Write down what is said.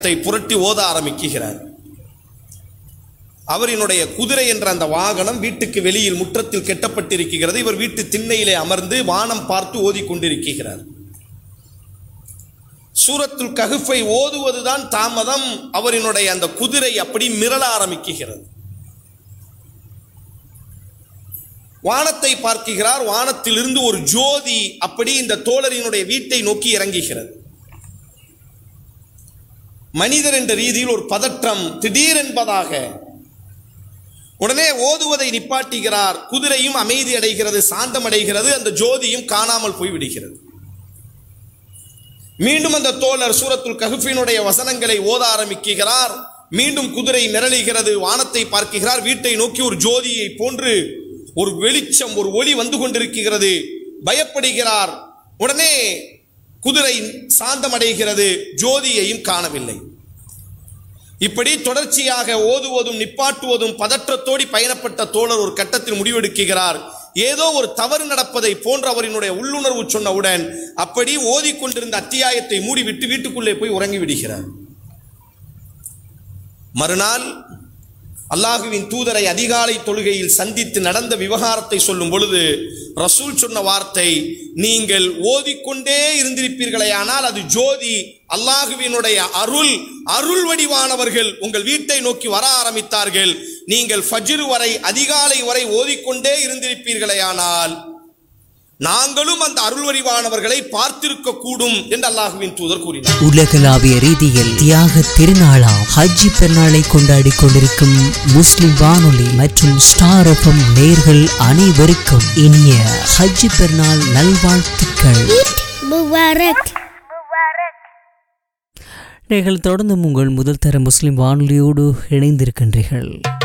தை புரட்டி ஓத ஆரம்பிக்குகிறார் அவரினுடைய குதிரை என்ற அந்த வாகனம் வீட்டுக்கு வெளியில் முற்றத்தில் கெட்டப்பட்டிருக்கிறது இவர் வீட்டு திண்ணையிலே அமர்ந்து வானம் பார்த்து ஓதிக்கொண்டிருக்கிறார் சூரத்துல் கஹுஃபை ஓதுவதுதான் தாமதம் அவரினுடைய அந்த குதிரை அப்படி மிரள ஆரம்பிக்குகிறது வானத்தை பார்க்கிறார் வானத்திலிருந்து ஒரு ஜோதி அப்படி இந்த தோழரினுடைய வீட்டை நோக்கி இறங்குகிறது மனிதர் என்ற ரீதியில் ஒரு பதற்றம் திடீர் என்பதாக உடனே ஓதுவதை நிப்பாட்டுகிறார் குதிரையும் அமைதி அடைகிறது சாந்தம் அடைகிறது அந்த ஜோதியும் காணாமல் போய்விடுகிறது மீண்டும் அந்த தோழர் சூரத்துல் கஹுஃபினுடைய வசனங்களை ஓத ஆரம்பிக்கிறார் மீண்டும் குதிரை மிரளுகிறது வானத்தை பார்க்கிறார் வீட்டை நோக்கி ஒரு ஜோதியை போன்று ஒரு வெளிச்சம் ஒரு ஒளி வந்து கொண்டிருக்கிறது பயப்படுகிறார் உடனே குதிரை சாந்தமடைகிறது ஜோதியையும் காணவில்லை இப்படி தொடர்ச்சியாக ஓதுவதும் நிப்பாட்டுவதும் பதற்றத்தோடி பயணப்பட்ட தோழர் ஒரு கட்டத்தில் முடிவெடுக்கிறார் ஏதோ ஒரு தவறு நடப்பதை போன்ற அவரினுடைய உள்ளுணர்வு சொன்னவுடன் அப்படி ஓதிக்கொண்டிருந்த அத்தியாயத்தை மூடிவிட்டு வீட்டுக்குள்ளே போய் உறங்கி விடுகிறார் மறுநாள் அல்லாஹுவின் தூதரை அதிகாலை தொழுகையில் சந்தித்து நடந்த விவகாரத்தை சொல்லும் பொழுது ரசூல் சொன்ன வார்த்தை நீங்கள் ஓதிக்கொண்டே இருந்திருப்பீர்களே ஆனால் அது ஜோதி அல்லாஹுவினுடைய அருள் அருள் வடிவானவர்கள் உங்கள் வீட்டை நோக்கி வர ஆரம்பித்தார்கள் நீங்கள் ஃபஜ்ர் வரை அதிகாலை வரை ஓதிக்கொண்டே இருந்திருப்பீர்களே ஆனால் நாங்களும் அந்த அருள் வடிவானவர்களை பார்த்திருக்க கூடும் என்று அல்லாஹுவின் தூதர் கூறினார் உலகளாவிய ரீதியில் தியாக திருநாளாம் ஹஜ்ஜி பெருநாளை கொண்டாடி கொண்டிருக்கும் முஸ்லிம் வானொலி மற்றும் ஸ்டார் எஃப்எம் நேர்கள் அனைவருக்கும் இனிய ஹஜ்ஜி பெருநாள் நல்வாழ்த்துக்கள் முபாரக் நீங்கள் தொடர்ந்து உங்கள் முதல் தர முஸ்லிம் வானொலியோடு இணைந்திருக்கின்றீர்கள்